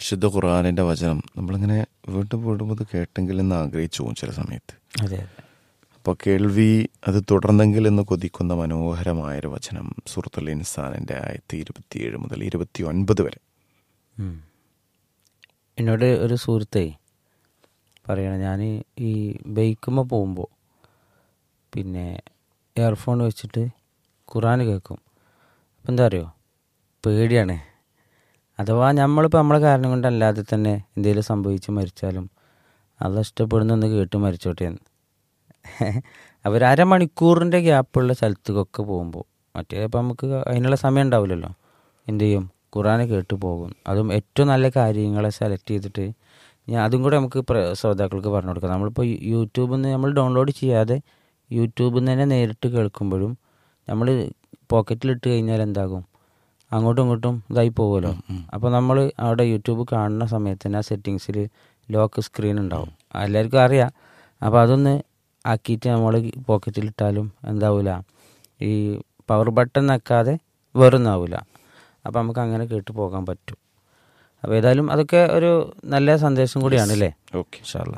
വിശുദ്ധ ഖുർആാനിൻ്റെ വചനം നമ്മളിങ്ങനെ വീണ്ടും വീണ്ടും ഇത് കേട്ടെങ്കിൽ എന്ന് ആഗ്രഹിച്ചു പോകും ചില സമയത്ത് അതെ അപ്പോൾ കേൾവി അത് തുടർന്നെങ്കിൽ എന്ന് കൊതിക്കുന്ന മനോഹരമായൊരു വചനം സുഹൃത്തുൽ ഇൻസാനിൻ്റെ ആയത്തി ഇരുപത്തിയേഴ് മുതൽ ഇരുപത്തി ഒൻപത് വരെ ഉം. എന്നോട് ഒരു സുഹൃത്തേ പറയണം ഞാൻ ഈ ബൈക്കുമ്പോൾ പോകുമ്പോൾ പിന്നെ ഇയർഫോൺ വെച്ചിട്ട് ഖുറാൻ കേൾക്കും അപ്പം എന്താ അറിയോ പേടിയാണ് അഥവാ നമ്മളിപ്പോൾ നമ്മളെ കാരണം കൊണ്ടല്ലാതെ തന്നെ എന്തെങ്കിലും സംഭവിച്ച് മരിച്ചാലും അത് ഇഷ്ടപ്പെടുന്ന ഒന്ന് കേട്ട് മരിച്ചോട്ടെ എന്ന് അവർ അരമണിക്കൂറിൻ്റെ ഗ്യാപ്പുള്ള സ്ഥലത്തേക്കൊക്കെ പോകുമ്പോൾ മറ്റേ ഇപ്പം നമുക്ക് അതിനുള്ള സമയം ഉണ്ടാവില്ലല്ലോ എന്ത് ചെയ്യും ഖുറാനെ കേട്ട് പോകും അതും ഏറ്റവും നല്ല കാര്യങ്ങളെ സെലക്ട് ചെയ്തിട്ട് ഞാൻ അതും കൂടെ നമുക്ക് പ്ര- ശ്രോതാക്കൾക്ക് പറഞ്ഞു കൊടുക്കാം നമ്മളിപ്പോൾ യൂട്യൂബിൽ നിന്ന് നമ്മൾ ഡൗൺലോഡ് ചെയ്യാതെ യൂട്യൂബിൽ നിന്ന് തന്നെ നേരിട്ട് കേൾക്കുമ്പോഴും നമ്മൾ പോക്കറ്റിലിട്ട് കഴിഞ്ഞാൽ എന്താകും അങ്ങോട്ടും ഇങ്ങോട്ടും ഇതായി പോകുമല്ലോ അപ്പോൾ നമ്മൾ അവിടെ യൂട്യൂബ് കാണുന്ന സമയത്ത് തന്നെ ആ സെറ്റിങ്സിൽ ലോക്ക് സ്ക്രീൻ ഉണ്ടാവും എല്ലാവർക്കും അറിയാം അപ്പോൾ അതൊന്ന് ആക്കിയിട്ട് നമ്മൾ പോക്കറ്റിലിട്ടാലും എന്താവില്ല ഈ പവർ ബട്ടൺ നക്കാതെ വെറുന്നാവില്ല അപ്പോൾ നമുക്ക് അങ്ങനെ കേട്ട് പോകാൻ പറ്റും അപ്പോൾ ഏതായാലും അതൊക്കെ ഒരു നല്ല സന്ദേശം കൂടിയാണ് അല്ലേ ഓക്കെ ഇൻഷാല്ലാ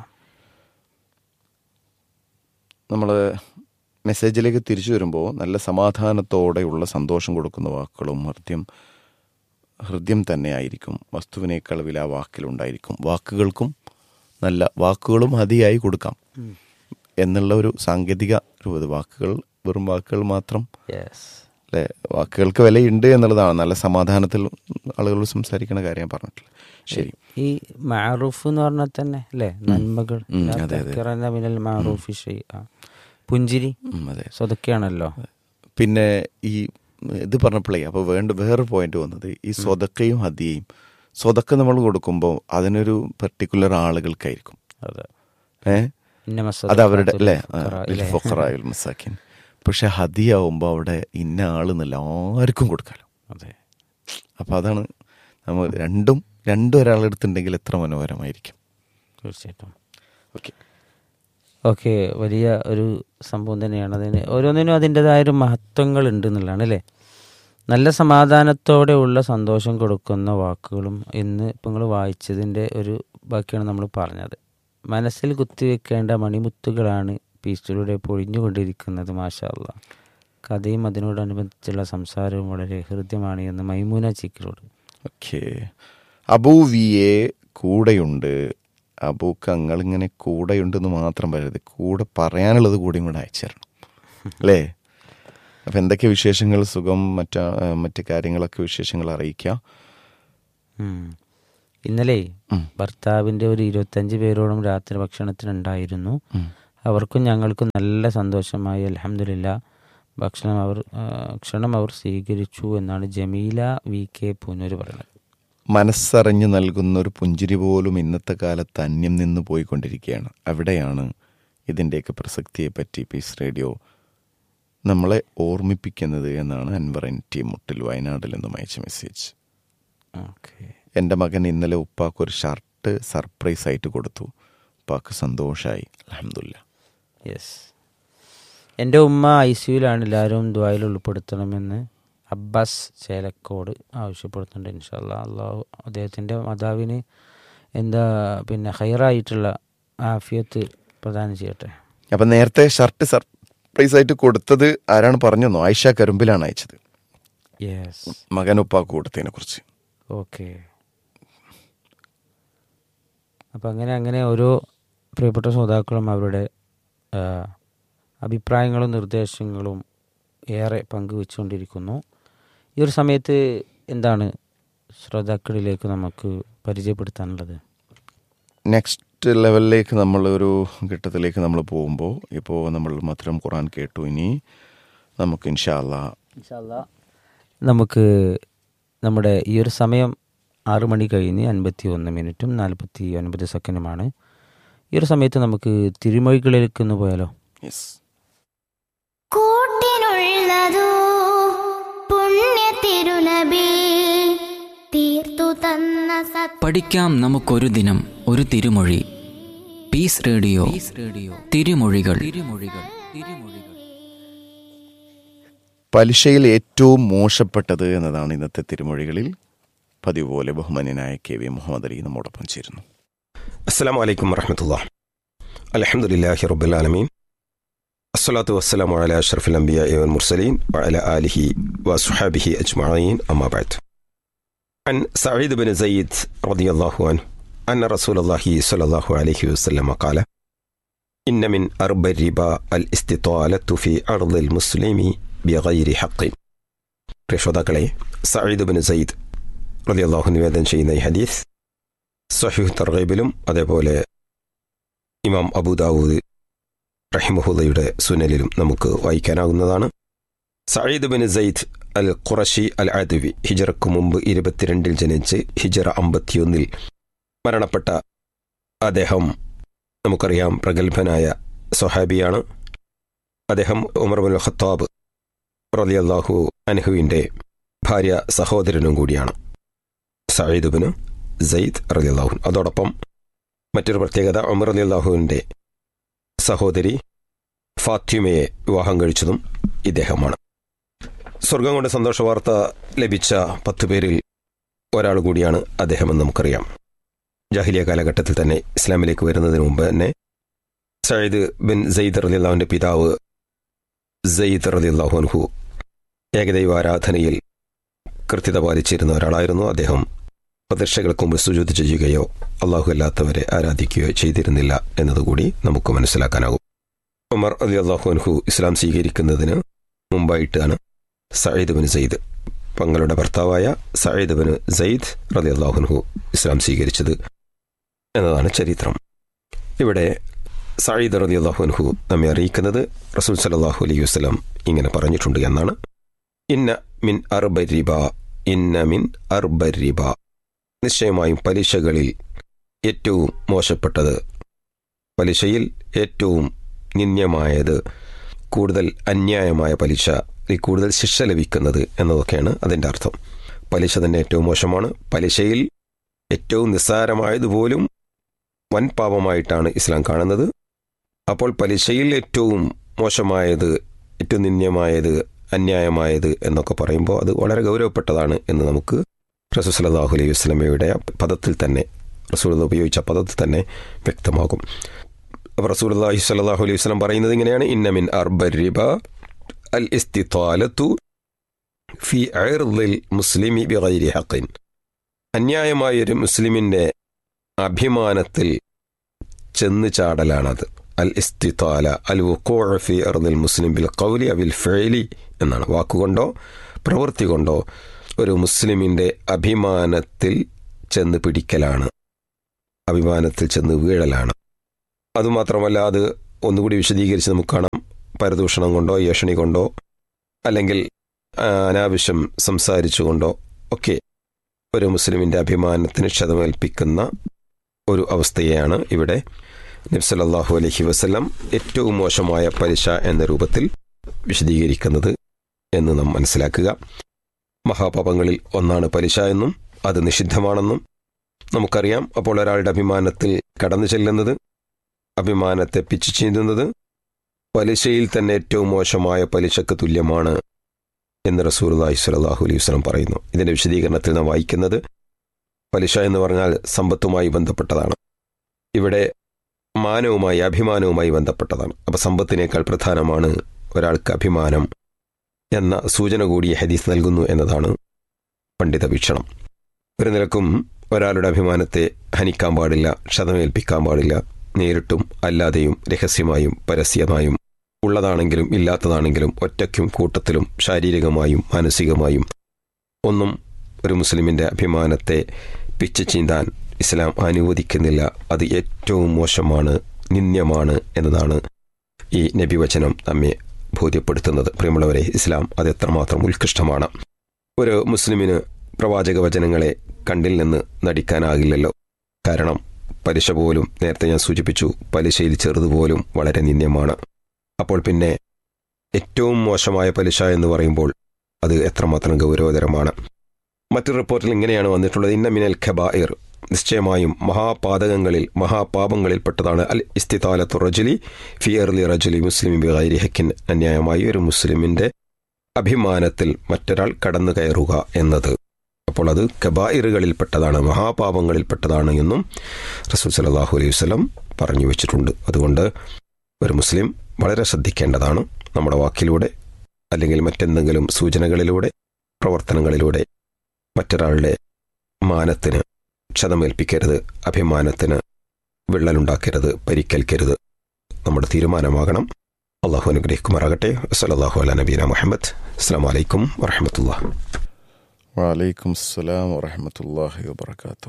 നമ്മൾ മെസ്സേജിലേക്ക് തിരിച്ചു വരുമ്പോൾ നല്ല സമാധാനത്തോടെയുള്ള സന്തോഷം കൊടുക്കുന്ന വാക്കുകളും ഹൃദ്യം ഹൃദ്യം തന്നെ ആയിരിക്കും വസ്തുവിനേക്കാൾ വില ആ വാക്കിലുണ്ടായിരിക്കും വാക്കുകൾക്കും നല്ല വാക്കുകളും അതിയായി കൊടുക്കാം എന്നുള്ള ഒരു സാങ്കേതിക രൂപത് വാക്കുകൾ വെറും വാക്കുകൾ മാത്രം യെസ് അല്ലെ വാക്കുകൾക്ക് വിലയുണ്ട് എന്നുള്ളതാണ് നല്ല സമാധാനത്തിൽ ആളുകൾ സംസാരിക്കുന്ന കാര്യം ഞാൻ പറഞ്ഞിട്ടില്ല ശരി ഈ മാറൂഫ് എന്ന് പറഞ്ഞാൽ തന്നെ അല്ലേ നന്മകൾ ഉം, ലാ അതെ, അതെ. തഹ്കിറന്ന മിനൽ മാറൂഫി ഷൈഅ. പുഞ്ചിരി ഉം, അതെ സോ അതൊക്കെയാണല്ലോ പിന്നെ ഈ ഇത് പറഞ്ഞപ്പോഴേ അപ്പോൾ വേണ്ട വേറെ പോയിന്റ് വന്നത് ഈ സ്വതക്കയും ഹദിയയും സ്വതക്ക നമ്മൾ കൊടുക്കുമ്പോൾ അതിനൊരു പെർട്ടിക്കുലർ ആളുകൾക്കായിരിക്കും അതെ ഏ ഇന്ന അത് അവരുടെ മസ്സദഖാത്തുൽ അല്ലേ ഫുഖറാ ഇല്ലേ? ഫൊക്കറായുൽ മസാക്കിൻ പക്ഷെ ഹദിയാവുമ്പോൾ അവിടെ ഇന്ന ആളെന്നല്ല ആർക്കും കൊടുക്കാലോ അതെ അപ്പോൾ അതാണ് നമ്മൾ രണ്ടും രണ്ടും ഒരാളെടുത്തുണ്ടെങ്കിൽ എത്ര മനോഹരമായിരിക്കും തീർച്ചയായിട്ടും ഓക്കെ ഓക്കെ വലിയ ഒരു സംഭവം തന്നെയാണ് അതിന് ഓരോന്നിനും അതിൻ്റെതായ ഒരു മഹത്വങ്ങൾ ഉണ്ട് എന്നുള്ളതാണ് അല്ലേ നല്ല സമാധാനത്തോടെയുള്ള സന്തോഷം കൊടുക്കുന്ന വാക്കുകളും ഇന്ന് ഇപ്പം നിങ്ങൾ വായിച്ചതിൻ്റെ ഒരു ബാക്കിയാണ് നമ്മൾ പറഞ്ഞത് മനസ്സിൽ കുത്തിവെക്കേണ്ട മണിമുത്തുകളാണ് പീസ്റ്റിലൂടെ പൊഴിഞ്ഞുകൊണ്ടിരിക്കുന്നത് മാഷാ അല്ലാ കഥയും അതിനോടനുബന്ധിച്ചുള്ള സംസാരവും വളരെ ഹൃദ്യമാണ് എന്ന് മൈമൂന ചിക്കരോട് ഓക്കെ അബൂ വി എ കൂടെയുണ്ട് അബൂക്ക് അങ്ങളിങ്ങനെ കൂടെയുണ്ടെന്ന് മാത്രം പറയരുത് കൂടെ പറയാനുള്ളത് കൂടിയും കൂടെ അയച്ചു തരണം അല്ലേ അപ്പം എന്തൊക്കെ വിശേഷങ്ങൾ സുഖം മറ്റ മറ്റു കാര്യങ്ങളൊക്കെ വിശേഷങ്ങൾ അറിയിക്കാം ഉം. ഇന്നലെ ഉം. ഭർത്താവിൻ്റെ ഒരു ഇരുപത്തഞ്ച് പേരോളം രാത്രി ഭക്ഷണത്തിനുണ്ടായിരുന്നു ഉം. അവർക്കും ഞങ്ങൾക്കും നല്ല സന്തോഷമായി അലഹമില്ല ഭക്ഷണം അവർ ആ, ക്ഷണം അവർ സ്വീകരിച്ചു എന്നാണ് ജമീല വി കെ പൂനൂര് പറയുന്നത് മനസ്സറിഞ്ഞു നൽകുന്ന ഒരു പുഞ്ചിരി പോലും ഇന്നത്തെ കാലത്ത് അന്യം നിന്ന് പോയിക്കൊണ്ടിരിക്കുകയാണ് അവിടെയാണ് ഇതിൻ്റെയൊക്കെ പ്രസക്തിയെപ്പറ്റി പീസ് റേഡിയോ നമ്മളെ ഓർമ്മിപ്പിക്കുന്നത് എന്നാണ് അൻവർ എൻ ടി മുട്ടിൽ വയനാട്ടിൽ നിന്നും അയച്ച മെസ്സേജ് ഓക്കെ എൻ്റെ മകൻ ഇന്നലെ ഉപ്പാക്ക് ഒരു ഷർട്ട് സർപ്രൈസ് ആയിട്ട് കൊടുത്തു ഉപ്പാക്ക് സന്തോഷമായി അലഹമില്ല യെസ് എൻ്റെ ഉമ്മ ഐ സിയുലാണ് എല്ലാവരും ദ്വായിൽ ഉൾപ്പെടുത്തണമെന്ന് അബ്ബാസ് ചേലക്കോട് ആവശ്യപ്പെടുന്നുണ്ട് ഇൻഷാല്ല അള്ളാഹു അദ്ദേഹത്തിൻ്റെ മാതാവിന് എന്താ പിന്നെ ഹൈറായിട്ടുള്ള ആഫിയത്ത് പ്രദാനം ചെയ്യട്ടെ അപ്പം നേരത്തെ ഷർട്ട് സർപ്രൈസ് ആയിട്ട് കൊടുത്തത് ആരാണ് പറഞ്ഞെന്നോ ആയിഷ കരുമ്പിലാണ് അയച്ചത് യെസ് മകൻ ഉപ്പാക്ക് കൊടുത്തതിനെ കുറിച്ച് ഓക്കെ അപ്പം അങ്ങനെ അങ്ങനെ ഓരോ പ്രിയപ്പെട്ട ശ്രോതാക്കളും അവരുടെ ആ, അഭിപ്രായങ്ങളും നിർദ്ദേശങ്ങളും ഏറെ പങ്കുവെച്ചുകൊണ്ടിരിക്കുന്നു ഈ ഒരു സമയത്ത് എന്താണ് ശ്രോതാക്കളിലേക്ക് നമുക്ക് പരിചയപ്പെടുത്താനുള്ളത് നെക്സ്റ്റ് ലെവലിലേക്ക് നമ്മൾ ഒരു ഘട്ടത്തിലേക്ക് നമ്മൾ പോകുമ്പോൾ ഇപ്പോൾ നമ്മൾ മധുരം ഖുറാൻ കേട്ടു ഇനി നമുക്ക് ഇൻഷാല്ല നമുക്ക് നമ്മുടെ ഈ ഒരു സമയം ആറ് മണി കഴിഞ്ഞ് അൻപത്തി ഒന്ന് മിനിറ്റും നാൽപ്പത്തി ഒൻപത് സെക്കൻഡുമാണ് ഈ ഒരു സമയത്ത് നമുക്ക് തിരുമൊഴികളിലേക്ക് ഒന്ന് പോയാലോ യെസ് കൂട്ടിനുള്ളതോ പുണ്യ തിരുനബി തീർത്തു തന്ന സത് പഠിക്കാം നമുക്കൊരു ദിനം ഒരു തിരുമൊഴി പീസ് റേഡിയോ റേഡിയോ തിരുമൊഴികൾ തിരുമൊഴികൾ തിരുമൊഴികൾ പലിശയിൽ ഏറ്റവും മോശപ്പെട്ടത് എന്നതാണ് ഇന്നത്തെ തിരുമൊഴികളിൽ പതിവ് പോലെ ബഹുമാന്യനായ കെ വി മുഹമ്മദ് അലി നമ്മോടൊപ്പം ചേരുന്നു അസ്സാം വലൈക്കും വറഹമത്തുള്ള അലഹമുല്ലാഹി റബ്ബുലാലമീൻ അസ്സലാത്തു വസ്സലാമു അല അഷ്റഫുൽ അംബിയ വൽ മുർസലീൻ വഅല ആലിഹി വസുഹാബിഹി അജ്മഈൻ അമ്മാ ബഅദ് عن سعيد بن زيد رضي الله عنه أن رسول الله صلى الله عليه وسلم قال إن من أرب الربا الاستطالة في أرض المسلم بغير حق പ്രിയശ്രോതാക്കളെ സയ്യിദ് ബിൻ സയ്യിദ് റളിയല്ലാഹു നിവേദനം ചെയ്യുന്ന ഈ ഹദീസ് സഹീഹ് തർഗീബിലും അതേപോലെ ഇമാം അബൂദാവൂദ് റഹിമഹുദയുടെ സുനലിലും നമുക്ക് വായിക്കാനാകുന്നതാണ് Sayyid bin Zaid al Qurashi al Adawi ഹിജറക്ക് മുമ്പ് ഇരുപത്തിരണ്ടിൽ ജനിച്ച് ഹിജറ അമ്പത്തിയൊന്നിൽ മരണപ്പെട്ട അദ്ദേഹം നമുക്കറിയാം പ്രഗത്ഭനായ സ്വഹാബിയാണ് അദ്ദേഹം ഉമർ ബുൽ ഖത്താബ് റളിയല്ലാഹു അൻഹുവിൻ്റെ ഭാര്യ സഹോദരനും കൂടിയാണ് സയ്യിദ് ബിൻ സെയ്ദ് റലിയല്ലാഹു അതോടൊപ്പം മറ്റൊരു പ്രത്യേകത ഉമർ അലിയല്ലാഹുവിൻ്റെ സഹോദരി ഫാത്തിമയെ വിവാഹം കഴിച്ചതും ഇദ്ദേഹമാണ് സ്വർഗം കൊണ്ട് സന്തോഷ വാർത്ത ലഭിച്ച പത്തു പേരിൽ ഒരാൾ കൂടിയാണ് അദ്ദേഹമെന്ന് നമുക്കറിയാം ജാഹിലിയ കാലഘട്ടത്തിൽ തന്നെ ഇസ്ലാമിലേക്ക് വരുന്നതിന് മുമ്പ് തന്നെ സയ്യിദ് ബിൻ സെയ്ദ് റലിയല്ലാഹുവിൻ്റെ പിതാവ് സെയ്ദ് റലിയല്ലാഹുൻഹു ഏകദൈവ ആരാധനയിൽ കൃത്യത പാലിച്ചിരുന്ന ഒരാളായിരുന്നു അദ്ദേഹം പ്രതിഷ്ഠകൾക്ക് മുമ്പ് സുജൂത് ചെയ്യുകയോ അള്ളാഹു അല്ലാത്തവരെ ആരാധിക്കുകയോ ചെയ്തിരുന്നില്ല എന്നതുകൂടി നമുക്ക് മനസ്സിലാക്കാനാകും ഉമർ അലി അള്ളാഹു അൻഹു ഇസ്ലാം സ്വീകരിക്കുന്നതിന് മുമ്പായിട്ടാണ് സയ്യിദ് ബിൻ സെയ്ദ് പങ്ങളുടെ ഭർത്താവായ സയ്യിദ് ബിൻ സെയ്ദ് റലി അള്ളാഹുൻഹു ഇസ്ലാം സ്വീകരിച്ചത് എന്നതാണ് ചരിത്രം ഇവിടെ സയ്യിദ് റലി അള്ളാഹുൻഹു നമ്മെ അറിയിക്കുന്നത് റസൂൽ സലാഹു അലൈഹി വസ്ലാം ഇങ്ങനെ പറഞ്ഞിട്ടുണ്ട് എന്നാണ് ഇന്ന മിൻ അർബരിബ ഇന്ന മിൻ അർബരിബ നിശ്ചയമായും പലിശകളിൽ ഏറ്റവും മോശപ്പെട്ടത് പലിശയിൽ ഏറ്റവും നിന്ദ്യമായത് കൂടുതൽ അന്യായമായ പലിശ ഈ കൂടുതൽ ശിക്ഷ ലഭിക്കുന്നത് എന്നതൊക്കെയാണ് അതിൻ്റെ അർത്ഥം പലിശ തന്നെ ഏറ്റവും മോശമാണ് പലിശയിൽ ഏറ്റവും നിസ്സാരമായതുപോലും വൻ പാപമായിട്ടാണ് ഇസ്ലാം കാണുന്നത് അപ്പോൾ പലിശയിൽ ഏറ്റവും മോശമായത് ഏറ്റവും നിന്ദ്യമായത് അന്യായമായത് എന്നൊക്കെ പറയുമ്പോൾ അത് വളരെ ഗൗരവപ്പെട്ടതാണ് എന്ന് നമുക്ക് റസൂൽ സലാഹു അലൈഹി വസ്ലമയുടെ പദത്തിൽ തന്നെ റസൂൽ ഉപയോഗിച്ച പദത്തിൽ തന്നെ വ്യക്തമാകും അപ്പോൾ റസൂൽ അള്ളാഹി സ്വലാഹു അലൈഹി വസ്ലം പറയുന്നത് ഇങ്ങനെയാണ് ഇന്നമിൻ അർബരിബ അൽ ഇസ്തിത്വാലത്തു ഫി അയർദിൽ മുസ്ലിമി ബിഗൈരി ഹഖിൻ അന്യായമായൊരു മുസ്ലിമിൻ്റെ അഭിമാനത്തിൽ ചെന്ന് ചാടലാണത് അൽ ഇസ്തിത്താല അൽ വുക്കോഴ ഫി അർദിൽ മുസ്ലിം ബിൽ കൗലി അവിൽ ഫെയിലി എന്നാണ് വാക്കുകൊണ്ടോ പ്രവൃത്തി കൊണ്ടോ ഒരു മുസ്ലിമിൻ്റെ അഭിമാനത്തിൽ ചെന്ന് പിടിക്കലാണ് അഭിമാനത്തിൽ ചെന്ന് വീഴലാണ് അതുമാത്രമല്ല അത് ഒന്നുകൂടി വിശദീകരിച്ച് നമുക്ക് കാണാം പരദൂഷണം കൊണ്ടോ യേഷണി കൊണ്ടോ അല്ലെങ്കിൽ അനാവശ്യം സംസാരിച്ചുകൊണ്ടോ ഒക്കെ ഒരു മുസ്ലിമിൻ്റെ അഭിമാനത്തിന് ക്ഷതമേൽപ്പിക്കുന്ന ഒരു അവസ്ഥയെയാണ് ഇവിടെ നബ്സലല്ലാഹു അലഹി വസ്ലം ഏറ്റവും മോശമായ പലിശ എന്ന രൂപത്തിൽ വിശദീകരിക്കുന്നത് എന്ന് നാം മനസ്സിലാക്കുക മഹാപാപങ്ങളിൽ ഒന്നാണ് പലിശ എന്നും അത് നിഷിദ്ധമാണെന്നും നമുക്കറിയാം അപ്പോൾ ഒരാളുടെ അഭിമാനത്തിൽ കടന്നു ചെല്ലുന്നത് അഭിമാനത്തെ പിച്ചു ചീന്തുന്നത് പലിശയിൽ തന്നെ ഏറ്റവും മോശമായ പലിശക്ക് തുല്യമാണ് എന്ന് റസൂർ സ്വലാഹു അലൈഹി വസ്ലം പറയുന്നു ഇതിന്റെ വിശദീകരണത്തിൽ നാം വായിക്കുന്നത് പലിശ എന്ന് പറഞ്ഞാൽ സമ്പത്തുമായി ബന്ധപ്പെട്ടതാണ് ഇവിടെ മാനവുമായി അഭിമാനവുമായി ബന്ധപ്പെട്ടതാണ് അപ്പോൾ സമ്പത്തിനേക്കാൾ പ്രധാനമാണ് ഒരാൾക്ക് അഭിമാനം എന്ന സൂചന കൂടി ഹദീസ് നൽകുന്നു എന്നതാണ് പണ്ഡിത വീക്ഷണം ഒരു നിലക്കും ഒരാളുടെ അഭിമാനത്തെ ഹനിക്കാൻ പാടില്ല ക്ഷതമേൽപ്പിക്കാൻ പാടില്ല നേരിട്ടും അല്ലാതെയും രഹസ്യമായും പരസ്യമായും ഉള്ളതാണെങ്കിലും ഇല്ലാത്തതാണെങ്കിലും ഒറ്റയ്ക്കും കൂട്ടത്തിലും ശാരീരികമായും മാനസികമായും ഒന്നും ഒരു മുസ്ലിമിൻ്റെ അഭിമാനത്തെ പിച്ചു ചീന്താൻ ഇസ്ലാം അനുവദിക്കുന്നില്ല അത് ഏറ്റവും മോശമാണ് നിന്ദ്യമാണ് എന്നതാണ് ഈ നബിവചനം നമ്മെ ബോധ്യപ്പെടുത്തുന്നത് പ്രിയമുള്ളവരെ ഇസ്ലാം അത് എത്രമാത്രം ഉത്കൃഷ്ടമാണ് ഒരു മുസ്ലിമിന് പ്രവാചക വചനങ്ങളെ കണ്ടിൽ നിന്ന് നടിക്കാനാകില്ലല്ലോ കാരണം പലിശ പോലും നേരത്തെ ഞാൻ സൂചിപ്പിച്ചു പലിശയിൽ ചെറുതുപോലും വളരെ നിന്ദ്യമാണ് അപ്പോൾ പിന്നെ ഏറ്റവും മോശമായ പലിശ എന്ന് പറയുമ്പോൾ അത് എത്രമാത്രം ഗൗരവതരമാണ് മറ്റൊരു റിപ്പോർട്ടിൽ ഇങ്ങനെയാണ് വന്നിട്ടുള്ളത് ഇന്ന മിനൽ ഖബായിർ നിശ്ചയമായും മഹാപാതകങ്ങളിൽ മഹാപാപങ്ങളിൽപ്പെട്ടതാണ് അൽ ഇസ്തിതാലത്തു റജുലി ഫിയർലി റജുലി മുസ്ലിം ബിഗൈരി ഹക്കിൻ അന്യായമായി ഒരു മുസ്ലിമിന്റെ അഭിമാനത്തിൽ മറ്റൊരാൾ കടന്നു കയറുക എന്നത് അപ്പോൾ അത് കബായിറുകളിൽപ്പെട്ടതാണ് മഹാപാപങ്ങളിൽപ്പെട്ടതാണ് എന്നും റസൂൽ സലാഹു അലൈഹി വസ്ലം പറഞ്ഞു വെച്ചിട്ടുണ്ട് അതുകൊണ്ട് ഒരു മുസ്ലിം വളരെ ശ്രദ്ധിക്കേണ്ടതാണ് നമ്മുടെ വാക്കിലൂടെ അല്ലെങ്കിൽ മറ്റെന്തെങ്കിലും സൂചനകളിലൂടെ പ്രവർത്തനങ്ങളിലൂടെ മറ്റൊരാളുടെ മാനത്തിന് ക്ഷതമേൽപ്പിക്കരുത് അഭിമാനത്തിന് വിള്ളലുണ്ടാക്കരുത് പരിക്കേൽക്കരുത് നമ്മുടെ തീരുമാനമാകണം അള്ളാഹു അനുഗ്രഹിക്കുമാറാകട്ടെ സലാഹു അല നബീന മുഹമ്മദ് അസ്സാം വലൈക്കും വറഹമത്തുള്ള വലൈക്കും അസ്സലാം വറഹമത്തല്ലാഹി വബർക്കാത്തു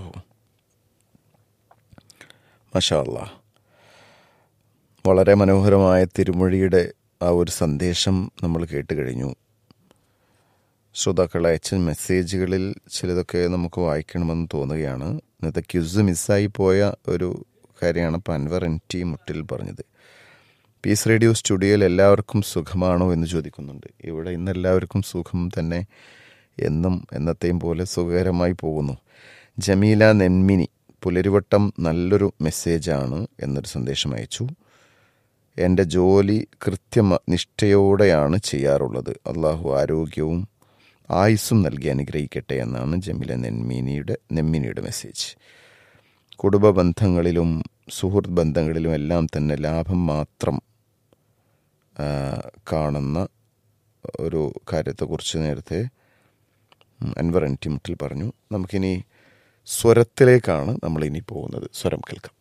മഷാ അല്ലാ വളരെ മനോഹരമായ തിരുമൊഴിയുടെ ആ ഒരു സന്ദേശം നമ്മൾ കേട്ട് കഴിഞ്ഞു ശ്രോതാക്കൾ അയച്ച മെസ്സേജുകളിൽ ചിലതൊക്കെ നമുക്ക് വായിക്കണമെന്ന് തോന്നുകയാണ് ഇന്നത്തെ ക്യുസ് മിസ്സായി പോയ ഒരു കാര്യമാണ് ഇപ്പം അൻവർ എൻ ടി മുട്ടിൽ പറഞ്ഞത് പീസ് റേഡിയോ സ്റ്റുഡിയോയിൽ എല്ലാവർക്കും സുഖമാണോ എന്ന് ചോദിക്കുന്നുണ്ട് ഇവിടെ ഇന്ന് എല്ലാവർക്കും സുഖം തന്നെ എന്നും എന്നത്തെയും പോലെ സുഖകരമായി പോകുന്നു ജമീല നെന്മിനി പുലരിവട്ടം നല്ലൊരു മെസ്സേജാണ് എന്നൊരു സന്ദേശം അയച്ചു എൻ്റെ ജോലി കൃത്യമ നിഷ്ഠയോടെയാണ് ചെയ്യാറുള്ളത് അള്ളാഹു ആരോഗ്യവും ആയുസ്സും നൽകി അനുഗ്രഹിക്കട്ടെ എന്നാണ് ജമീല നെന്മിനിയുടെ നെമ്മിനിയുടെ മെസ്സേജ് കുടുംബ ബന്ധങ്ങളിലും സുഹൃത്ത് ബന്ധങ്ങളിലും എല്ലാം തന്നെ ലാഭം മാത്രം ആ, കാണുന്ന ഒരു കാര്യത്തെക്കുറിച്ച് നേരത്തെ ഉം, അൻവർ എൻ ടി മുട്ടിൽ പറഞ്ഞു നമുക്കിനി സ്വരത്തിലേക്കാണ് നമ്മളിനി പോകുന്നത് സ്വരം കേൾക്കാം